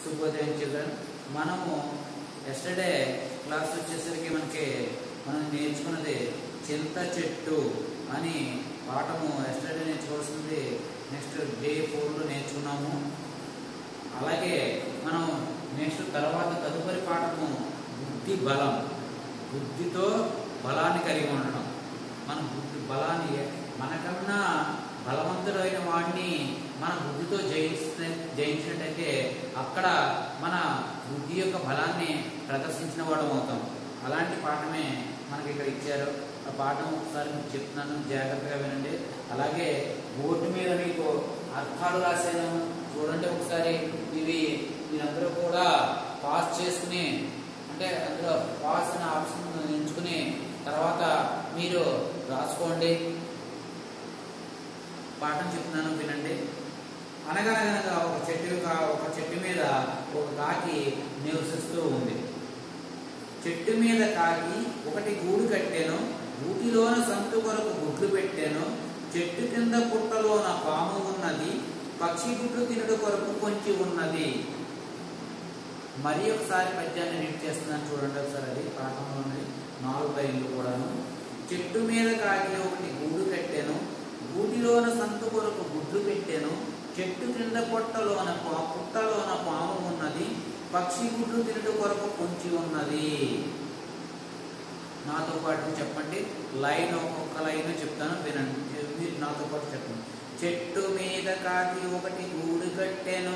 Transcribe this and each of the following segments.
శుభోదయం చిల్డ్రన్ మనము yesterday class వచ్చేసరికి మనకి మనం నేర్చుకున్నది చింత చెట్టు అని పాఠము ఎస్టర్డే నేర్చుకోవాల్సింది నెక్స్ట్ డే ఫోర్లో నేర్చుకున్నాము అలాగే మనం నెక్స్ట్ తర్వాత తదుపరి పాఠము బుద్ధి బలం బుద్ధితో బలాన్ని కలిగి ఉండడం మన బుద్ధి బలాన్ని మనకన్నా బలవంతుడైన వాడిని మన బుద్ధితో జయించిన జయించినట్టయితే అక్కడ మన బుద్ధి యొక్క బలాన్ని ప్రదర్శించిన వాడు అవుతాం అలాంటి పాఠమే మనకి ఇక్కడ ఇచ్చారు ఆ పాఠం ఒకసారి మీకు చెప్తున్నాను జాగ్రత్తగా వినండి అలాగే బోర్డు మీద మీకు అర్థాలు రాశాను చూడండి ఒకసారి ఇవి మీరందరూ కూడా పాస్ చేసుకుని అంటే అందులో పాస్ అనే ఆప్షన్ ఎంచుకుని తర్వాత మీరు రాసుకోండి పాఠం చెప్తున్నాను వినండి అనగనగనగా ఒక చెట్టు కా- ఒక చెట్టు మీద ఒక కాకి నివసిస్తూ ఉంది చెట్టు మీద కాకి ఒకటి గూడు కట్టాను గూటిలోన సంతు కొరకు గుడ్లు పెట్టాను చెట్టు కింద పుట్టలోన పాము ఉన్నది పక్షి గుడ్లు తినుడు కొరకు పొంచి ఉన్నది మరి ఒకసారి పద్యాన్ని రీడ్ చేస్తున్నాను చూడండి ఒకసారి అది పాఠంలో ఉన్నది నాలుగు లైన్లు కూడాను చెట్టు మీద కాకి ఒకటి గూడు కట్టాను గూటిలోన సంతు కొరకు గుడ్లు పెట్టాను చెట్టు కింద పొట్టలోన పా- పుట్టలోన పాము ఉన్నది పక్షి గుడ్లు తినడు కొరకు పొంచి ఉన్నది నాతో పాటు చెప్పండి లైన్ ఒక్కొక్క లైన్ చెప్తాను వినండి మీరు నాతో పాటు చెప్పండి చెట్టు మీద కాకి ఒకటి గూడు కట్టాను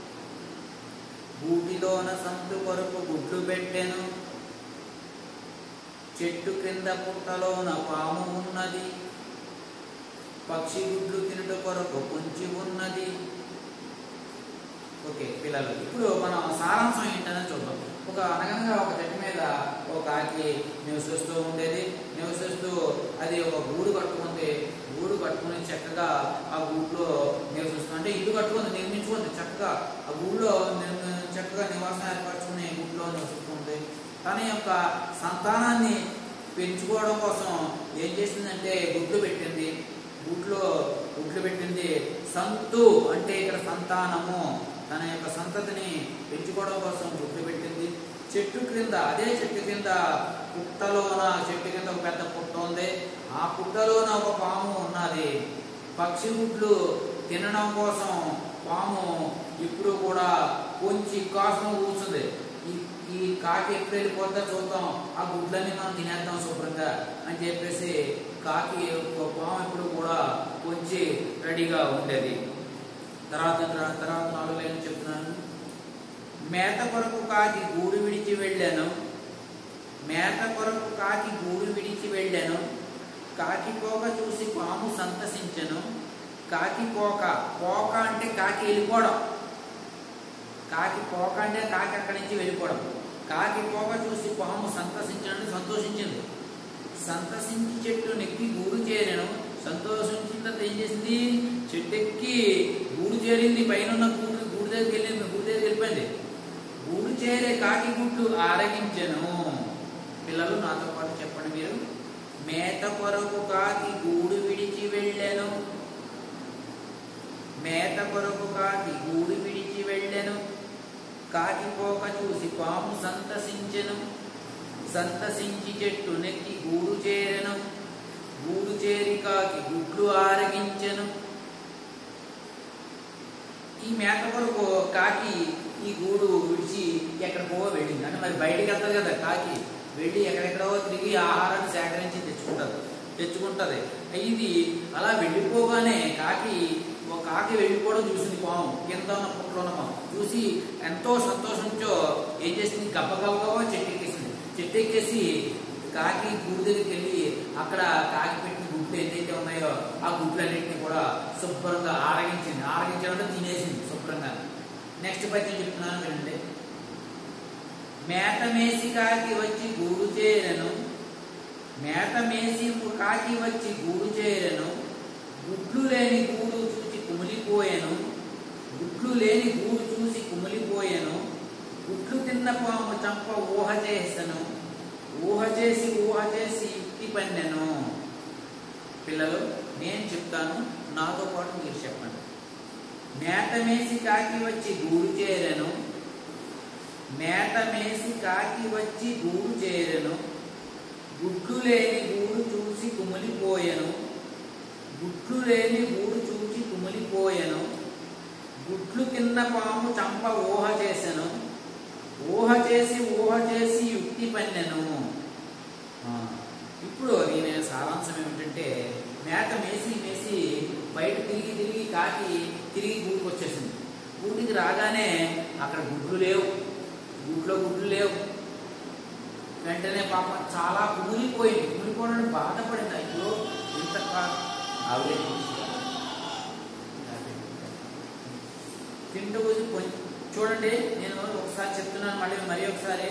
గూటిలోన సంతు కొరకు గుడ్లు పెట్టెను చెట్టు క్రింద పుట్టలోన పాము ఉన్నది పక్షి గుడ్లు తినుట కొరకు పుంచి ఉన్నది ఓకే పిల్లలు ఇప్పుడు మనం సారాంశం ఏంటని చూద్దాం ఒక అనగనగా ఒక చెట్టు మీద ఒక కాకి నివసిస్తూ ఉండేది నివసిస్తూ అది ఒక గూడు కట్టుకుంది గూడు కట్టుకుని చక్కగా ఆ గూడులో నివసిస్తుంది అంటే ఇల్లు కట్టుకుంది నిర్మించుకుంది చక్కగా ఆ గూడులో నిర్మి- చక్కగా నివాసం ఏర్పరచుకుని గూడులో నివసిస్తుంది తన యొక్క సంతానాన్ని పెంచుకోవడం కోసం ఏం చేసిందంటే గుడ్లు పెట్టింది గుడ్లో గుడ్లు పెట్టింది సంతు అంటే ఇక్కడ సంతానము తన యొక్క సంతతిని పెంచుకోవడం కోసం గుడ్లు పెట్టింది చెట్టు క్రింద అదే చెట్టు కింద పుట్టలోన చెట్టు కింద ఒక పెద్ద పుట్ట ఉంది ఆ పుట్టలోన ఒక పాము ఉన్నది పక్షి గుడ్లు తినడం కోసం పాము ఇప్పుడు కూడా కొంచెం కోసం కూర్చుంది ఈ ఈ కాకి ఎప్పుడు వెళ్ళిపోతా చూద్దాం ఆ గుడ్లన్నీ మనం తినేద్దాం శుభ్రంగా అని చెప్పేసి కాకి ఒక పాము ఎప్పుడు కూడా కొంచెం రెడీగా ఉండేది తర్వాత తర్వాత నాలుగు లైన్లు చెప్తున్నాను మేత కొరకు కాకి గూడు విడిచి వెళ్ళాను మేత కొరకు కాకి గూడు విడిచి వెళ్ళాను కాకి పోక చూసి పాము సంతసించను కాకి పోక పోక అంటే కాకి వెళ్ళిపోవడం కాకి పోక అంటే కాకి అక్కడి నుంచి వెళ్ళిపోవడం కాకి పోక చూసి పాము సంతసించడం సంతోషించింది సంతసించి చెట్టు నెక్కి గూడు చేరాను సంతోషించిన తర్వాత ఏం చేసింది చెట్టు ఎక్కి గూడు చేరింది పైన ఉన్న గూడు గూడు దగ్గరికి వెళ్ళింది గూడు దగ్గరికి వెళ్ళిపోయింది గూడు చేరే కాకి గుడ్లు ఆరగించెను పిల్లలు నాతో పాటు చెప్పండి మీరు మేత కొరకు కాకి గూడు విడిచి వెళ్ళాను మేత కొరకు కాకి గూడు విడిచి వెళ్ళెను కాకి పోక చూసి పాము సంతసించెను సంతసించి చెట్టు నెక్కి గూడు చేరెను గూడు చేరి కాకి గుడ్లు ఆరగించెను ఈ మేత కొరకు కాకి ఈ గూడు విడిచి ఎక్కడికో వెళ్ళింది అంటే మరి బయటికి వెళ్తుంది కదా కాకి వెళ్ళి ఎక్కడెక్కడో తిరిగి ఆహారాన్ని సేకరించి తెచ్చుకుంటుంది తెచ్చుకుంటది ఇది అలా వెళ్ళిపోగానే కాకి ఒక కాకి వెళ్ళిపోవడం చూసింది పాము కింద ఉన్న పుట్లో ఉన్న పాము చూసి ఎంతో సంతోషంతో ఏం చేసింది గబ్బ గబ్బగా చెట్టు ఎక్కేసింది చెట్టు ఎక్కేసి కాకి గూడు దగ్గరికి వెళ్ళి అక్కడ కాకి పెట్టిన గుడ్లు ఏదైతే ఉన్నాయో ఆ గుడ్లన్నింటినీ కూడా శుభ్రంగా ఆరగించింది ఆరగించడం తినేసింది శుభ్రంగా నెక్స్ట్ పద్యం చెప్తున్నాను వినండి మేత మేసి కాకి వచ్చి గూడు చేరను మేత మేసి కాకి వచ్చి గూడు చేరను గుడ్లు లేని గూడు చూసి కుమిలిపోయాను గుడ్లు లేని గూడు చూసి కుమిలిపోయాను గుడ్లు తిన్న పాము చంప ఊహ చేసను ఊహ చేసి ఊహ చేసి యుక్తి పన్నెను పిల్లలు నేను చెప్తాను నాతో పాటు మీరు చెప్పండి మేత మేసి కాకి వచ్చి గూడు చేరెను మేత మేసి కాకి వచ్చి గూడు చేరెను గుడ్లు లేని గూడు చూసి కుమిలిపోయెను గుడ్లు లేని గూడు చూసి కుమిలిపోయెను గుడ్లు కింద పాము చంప ఊహ చేసెను ఊహ చేసి ఊహ చేసి యుక్తి పన్నెను ఆ, ఇప్పుడు దీని సారాంశం ఏమిటంటే మేత మేసి మేసి బయట తిరిగి తిరిగి కాకి తిరిగి గూడుకు వచ్చేసింది గూటికి రాగానే అక్కడ గుడ్లు లేవు గూట్లో గుడ్లు లేవు వెంటనే పాప చాలా కుమిలిపోయింది కుమిలిపోవడానికి బాధపడింది అయ్యో ఇంత కా- ఆవిడే తింటూ కూర్చొని పోయి- చూడండి నేను ఒకసారి చెప్తున్నాను మళ్ళీ మరి ఒకసారి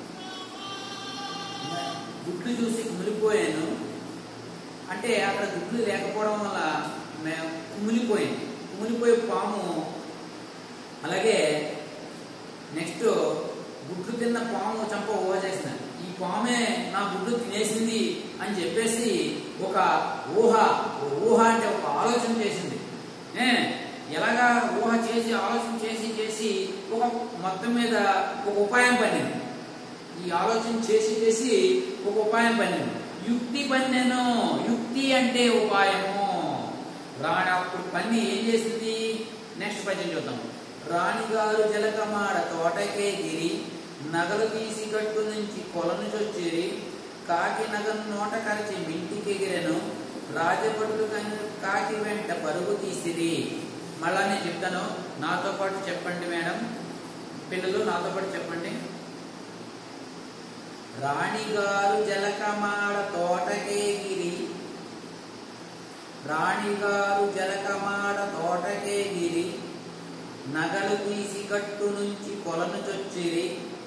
గుడ్లు చూసి కుమిలిపోయాను అంటే అక్కడ గుడ్లు లేకపోవడం వల్ల మేము కుమిలిపోయింది కుమిలిపోయే పాము అలాగే నెక్స్ట్ గుడ్లు తిన్న పాము చంప ఊహ చేసిన ఈ పామే నా గుడ్లు తినేసింది అని చెప్పేసి ఒక ఊహ ఓ ఊహ అంటే ఒక ఆలోచన చేసింది ఏ ఎలాగా ఊహ చేసి ఆలోచన చేసి చేసి ఒక మొత్తం మీద ఒక ఉపాయం పడింది ఈ ఆలోచన చేసి చేసి ఒక ఉపాయం పన్నెను యుక్తి పన్నెను యుక్తి అంటే ఉపాయము రాణి అప్పుడు పన్ని ఏం చేసింది నెక్స్ట్ పద్యం చూద్దాం రాణిగారు జలకమాడ తోటకే గిరి నగలు తీసి గట్టు నుంచి కొలను చొచ్చిరి కాకి నగను నోట కరిచి మింటికెగిరెను రాజభటులు కని- కాకి వెంట పరుగు తీసిరి మళ్ళా నేను చెప్తాను నాతో పాటు చెప్పండి మేడం పిల్లలు నాతో పాటు చెప్పండి రాణిగారు జలకమాడ తోటకే గిరి రాణిగారు జలకమాడ తోటకే గిరి నగలు తీసి గట్టు నుంచి కొలను చొచ్చిరి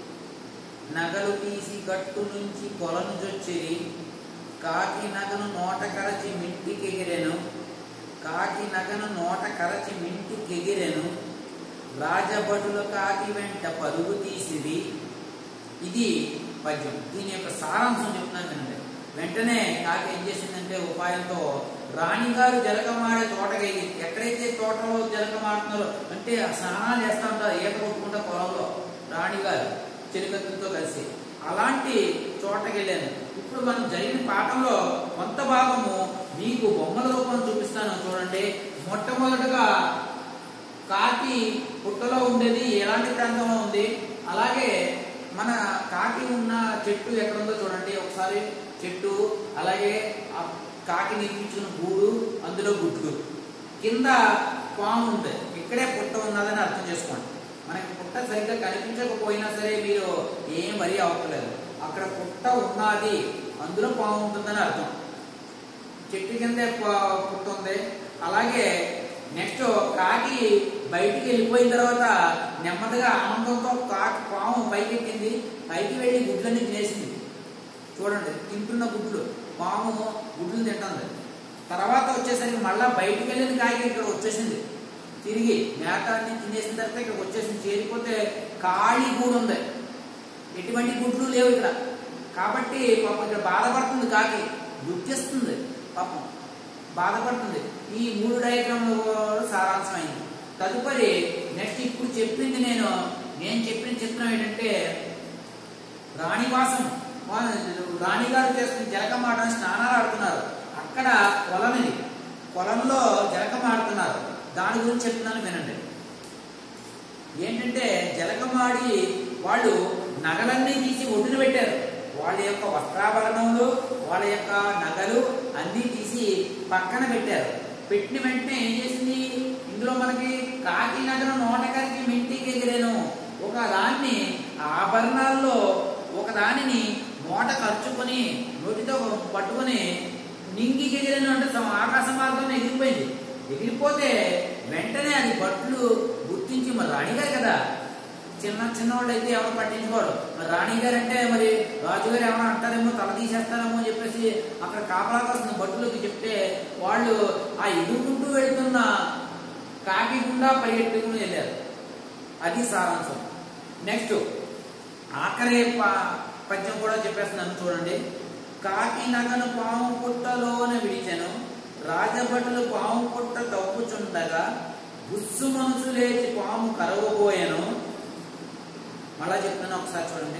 నగలు తీసి గట్టు నుంచి కొలను చొచ్చిరి కాకి నగను నోట కరచి మింటికెగిరెను కాకి నగను నోట కరచి మింటికెగిరెను రాజభటుల కాకి వెంట పరుగు తీసిరి ఇది పద్యం దీని యొక్క సారాంశం చెప్తున్నాను వినండి వెంటనే కాకి ఏం చేసిందంటే ఉపాయంతో రాణిగారు జలకమాడే తోటకి ఎక్కడైతే తోటలో జలకమాడుతున్నారో అంటే ఆ స్నానాలు చేస్తా ఉంటారు ఈత కొట్టుకుంటా పొలంలో రాణిగారు చెలికత్తుతో కలిసి అలాంటి చోటకి వెళ్ళాను ఇప్పుడు మనం జరిగిన పాఠంలో కొంత భాగము మీకు బొమ్మల రూపం చూపిస్తాను చూడండి మొట్టమొదటగా కాకి పుట్టలో ఉండేది ఎలాంటి ప్రాంతంలో ఉంది అలాగే మన కాకి ఉన్న చెట్టు ఎక్కడ ఉందో చూడండి ఒకసారి చెట్టు అలాగే ఆ కాకి నిర్మించిన గూడు అందులో గుడ్లు కింద పాము ఉంది ఇక్కడే పుట్ట ఉన్నదని అర్థం చేసుకోండి మనకి పుట్ట సరిగ్గా కనిపించకపోయినా సరే మీరు ఏం వరి అవ్వట్లేదు అక్కడ పుట్ట ఉన్నది అందులో పాము ఉంటుందని అర్థం చెట్టు కిందే ప- పుట్ట ఉంది అలాగే నెక్స్ట్ కాకి బయటికి వెళ్ళిపోయిన తర్వాత నెమ్మదిగా ఆనందంతో కాకి పాము పైకెక్కింది పైకి వెళ్ళి గుడ్లన్నీ తినేసింది చూడండి తింటున్న గుడ్లు పాము గుడ్లు తింటుంది తర్వాత వచ్చేసరికి మళ్ళా బయటికి వెళ్ళిన కాకి ఇక్కడ వచ్చేసింది తిరిగి మేత అన్ని తినేసిన తర్వాత ఇక్కడ వచ్చేసింది చేరిపోతే ఖాళీ గూడు ఉంది ఎటువంటి గుడ్లు లేవు ఇక్కడ కాబట్టి పాపం ఇక్కడ బాధపడుతుంది కాకి దుఃఖిస్తుంది పాపం బాధపడుతుంది ఈ మూడు డయాగ్రామ్లు సారాంశం అయింది తదుపరి నెక్స్ట్ ఇప్పుడు చెప్పింది నేను నేను చెప్పిన చిత్రం ఏంటంటే రాణివాసం రాణిగారు చేస్తున్న జలకమాటని స్నానాలు ఆడుతున్నారు అక్కడ పొలం ఇది పొలంలో జలకమాడుతున్నారు దాని గురించి చెప్తున్నాను వినండి ఏంటంటే జలకమాడి వాళ్ళు నగలన్నీ తీసి ఒడ్డున పెట్టారు వాళ్ళ యొక్క వస్త్రాభరణములు వాళ్ళ యొక్క నగలు అన్నీ తీసి పక్కన పెట్టారు పెట్టిన వెంటనే ఏం చేసింది ఇందులో మనకి కాకి నగరం నోటకరికి మింటికి ఎగిరేను ఒక దాన్ని ఆభరణాల్లో ఒక దానిని నోట ఖర్చుకొని నోటితో పట్టుకొని నింగి ఎగిరేను అంటే సమ- ఆకాశ మార్గం ఎగిరిపోయింది ఎగిరిపోతే వెంటనే అది బట్లు గుర్తించి మరి రాణిగారు కదా చిన్న చిన్నవాళ్ళు అయితే ఎవరు పట్టించుకోడు మరి రాణిగారు అంటే మరి రాజుగారు ఏమైనా అంటారేమో తల తీసేస్తారేమో అని చెప్పేసి అక్కడ కాపలా కాసిన భటులకి చెప్తే వాళ్ళు ఆ ఎదుర్కొంటూ వెళ్తున్న కాకి గుండా పరిగెట్టుకుని వెళ్ళారు అది సారాంశం నెక్స్ట్ ఆఖరి ప- పద్యం కూడా చెప్పేస్తున్నాను చూడండి కాకి నగను పాము పుట్టలోన విడిచెను రాజభటులు పాము పుట్ట తవ్వుచుండగా గుస్సు మనసు లేచి పాము కరవబోయెను మళ్ళా చెప్తాను ఒకసారి చూడండి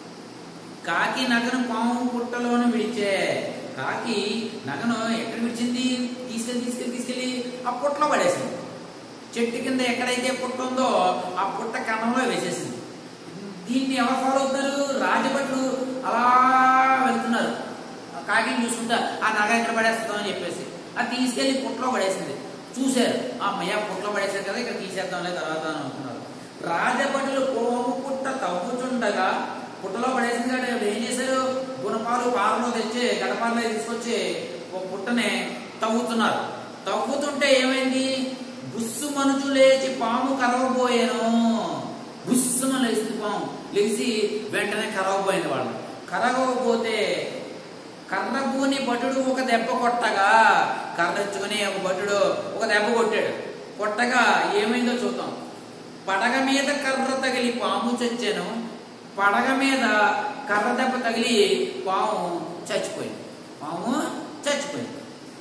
కాకి నగను పాము పుట్టలోను విడిచే కాకి నగను ఎక్కడ విడిచింది తీసుకెళ్ళి తీసుకెళ్ళి తీసుకెళ్ళి ఆ పుట్టలో పడేసింది చెట్టు కింద ఎక్కడైతే పుట్ట ఉందో ఆ పుట్ట కన్నంలో వేసేసింది దీన్ని ఎవరు ఫాలో అవుతారు రాజభట్లు అలా వెళ్తున్నారు ఆ కాకిని చూసుకుంటా ఆ నగ ఎక్కడ పడేస్తుందో అని చెప్పేసి అది తీసుకెళ్లి పుట్టలో పడేసింది చూశారు ఆ అమ్మయ్య పుట్టలో పడేసారు కదా ఇక్కడ తీసేద్దాంలే తర్వాత అని అనుకున్నారు రాజభటులు కోము పుట్ట తవ్వుతుండగా పుట్టలో పడేసింది కాబట్టి వాళ్ళు ఏం చేశారు గుణపాలు పాలలో తెచ్చి గడపాలలో తీసుకొచ్చి ఒక పుట్టనే తవ్వుతున్నారు తవ్వుతుంటే ఏమైంది బుస్సు మనుచు లేచి పాము కరవబోయాను బుస్సుమ లేచింది పాము లేచి వెంటనే కరవబోయింది వాళ్ళు కరవకపోతే కర్రబూని భటుడు ఒక దెబ్బ కొట్టగా కర్ర ఎత్తుకుని ఒక భటుడు ఒక దెబ్బ కొట్టాడు కొట్టగా ఏమైందో చూద్దాం పడగ మీద కర్ర తగిలి పాము చచ్చాను పడగ మీద కర్ర దెబ్బ తగిలి పాము చచ్చిపోయింది పాము చచ్చిపోయింది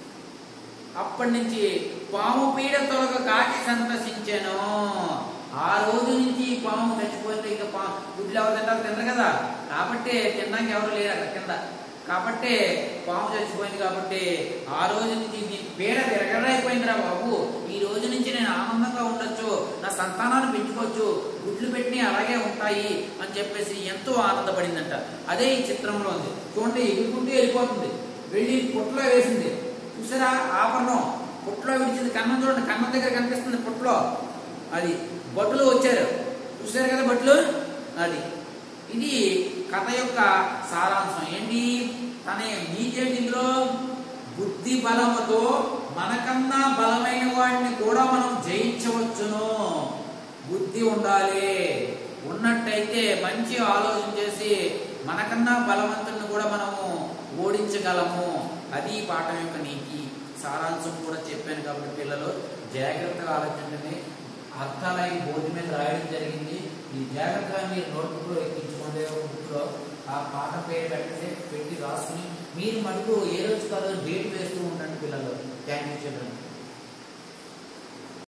అప్పటి నుంచి పాము పీడ తొలగ కాకి సంతసించాను ఆ రోజు నుంచి పాము చచ్చిపోతే ఇంకా పా గుడ్లు ఎవరు తింటారు తినరు కదా కాబట్టి తినడానికి ఎవరు లేరు అక్కడ కింద కాబట్టి పాము చచ్చిపోయింది కాబట్టి ఆ రోజు నుంచి నీ పీడ విరగడైపోయిందిరా బాబు ఈ రోజు నుంచి నేను ఆనందంగా ఉండొచ్చు నా సంతానాన్ని పెంచుకోవచ్చు గుడ్లు పెట్టి అలాగే ఉంటాయి అని చెప్పేసి ఎంతో ఆనందపడిందంట అదే ఈ చిత్రంలో ఉంది చూడండి ఎగురుకుంటూ వెళ్ళిపోతుంది వెళ్ళి పుట్టలో వేసింది చూసారా ఆభరణం పుట్టలో విడిచింది కన్నం చూడండి కన్నం దగ్గర కనిపిస్తుంది పుట్టలో అది బట్టులు వచ్చారు చూసారు కదా బట్లు అది ఇది కథ యొక్క సారాంశం ఏంటి తన నీతి ఏంటి ఇందులో బుద్ధి బలముతో మనకన్నా బలమైన వాడిని కూడా మనం జయించవచ్చును బుద్ధి ఉండాలి ఉన్నట్టయితే మంచి ఆలోచన చేసి మనకన్నా బలవంతుడిని కూడా మనము ఓడించగలము అది ఈ పాఠం యొక్క నీతి సారాంశం కూడా చెప్పాను కాబట్టి పిల్లలు జాగ్రత్తగా ఆలోచించండి అర్థాలు ఈ బోర్డు మీద రాయడం జరిగింది ఈ జాగ్రత్తగా మీరు నోట్బుక్లో ఎక్కించుకోండి బుక్లో ఆ పాట పేరు పెట్టండి పెట్టి రాసుకుని మీరు మటుకు ఏ రోజు కాదు డేట్ వేస్తూ ఉండండి పిల్లలు థ్యాంక్ యూ చిల్డ్రన్